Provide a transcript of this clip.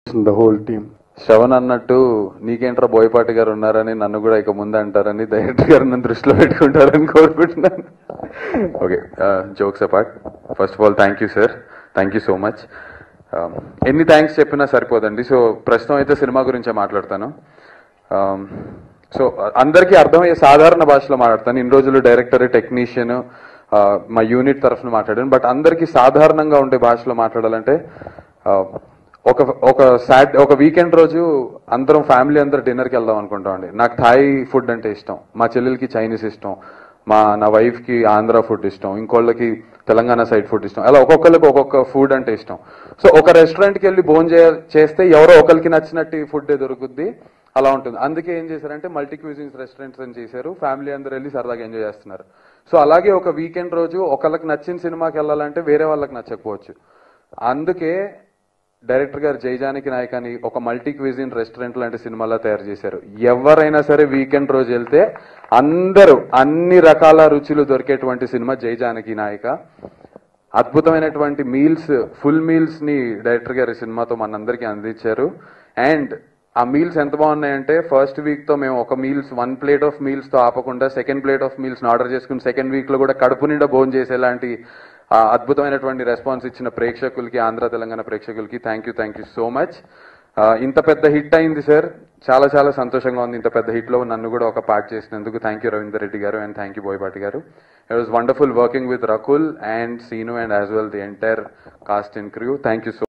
the whole team. Shravan అన్నట్టు నీకేంట్రా బోయపాటి గారు ఉన్నారని నన్ను కూడా ఇక ముందు అంటారని డైరెక్టర్ గారు నన్ను దృష్టిలో పెట్టుకుంటారని కోరుకుంటున్నాను okay jokes apart first of all thank you sir thank you so much ఎన్ని థ్యాంక్స్ చెప్పినా సరిపోదండి సో ప్రస్తుతం అయితే సినిమా గురించే మాట్లాడతాను సో అందరికీ అర్థమయ్యే సాధారణ భాషలో మాట్లాడతాను ఇన్ని రోజులు డైరెక్టర్ టెక్నీషియన్ మా యూనిట్ తరఫున మాట్లాడాను బట్ అందరికీ సాధారణంగా ఉండే భాషలో మాట్లాడాలంటే ఆ, ఒక ఒక సాట్ ఒక వీకెండ్ రోజు అందరం ఫ్యామిలీ అందరు డిన్నర్కి వెళ్దాం అనుకుంటామండి నాకు థాయ్ ఫుడ్ అంటే ఇష్టం మా చెల్లెలకి చైనీస్ ఇష్టం మా నా వైఫ్కి ఆంధ్ర ఫుడ్ ఇష్టం ఇంకోళ్ళకి తెలంగాణ సైడ్ ఫుడ్ ఇష్టం అలా ఒక్కొక్కరికి ఒక్కొక్క ఫుడ్ అంటే ఇష్టం సో ఒక రెస్టారెంట్కి వెళ్ళి భోజనం చే చేస్తే ఎవరో ఒకరికి నచ్చినట్టు ఫుడ్ దొరుకుద్ది అలా ఉంటుంది అందుకే ఏం చేశారంటే మల్టీ క్యూజిన్స్ రెస్టారెంట్స్ అని చేశారు ఫ్యామిలీ అందరూ వెళ్ళి సరదాగా ఎంజాయ్ చేస్తున్నారు సో అలాగే ఒక వీకెండ్ రోజు ఒకళ్ళకి నచ్చిన సినిమాకి వెళ్ళాలంటే వేరే వాళ్ళకి నచ్చకపోవచ్చు అందుకే డైరెక్టర్ గారు జైజానికి నాయక్ అని ఒక మల్టీ క్విజిన్ రెస్టారెంట్ లాంటి సినిమాలా తయారు చేశారు ఎవరైనా సరే వీకెండ్ రోజు వెళ్తే అందరూ అన్ని రకాల రుచులు దొరికేటువంటి సినిమా జైజానకి నాయక అద్భుతమైనటువంటి మీల్స్ ఫుల్ మీల్స్ ని డైరెక్టర్ గారి సినిమాతో మనందరికీ అందించారు అండ్ ఆ మీల్స్ ఎంత బాగున్నాయంటే ఫస్ట్ వీక్ తో మేము ఒక meals one plate of meals తో ఆపకుండా second plate of meals order చేసుకుని సెకండ్ వీక్ లో కూడా కడుపు నిండా భోజనం చేసేలాంటి ఆ, అద్భుతమైనటువంటి రెస్పాన్స్ ఇచ్చిన ప్రేక్షకులకి ఆంధ్ర తెలంగాణ ప్రేక్షకులకి thank you thank you so much ఇంత పెద్ద హిట్ అయింది సార్ చాలా చాలా సంతోషంగా ఉంది ఇంత పెద్ద హిట్ లో నన్ను కూడా ఒక పార్ట్ చేసినందుకు థ్యాంక్ యూ రవీందర్ రెడ్డి గారు and thank you Boyapati garu it was wonderful working with Rakul and Seenu and as well the entire cast and crew thank you so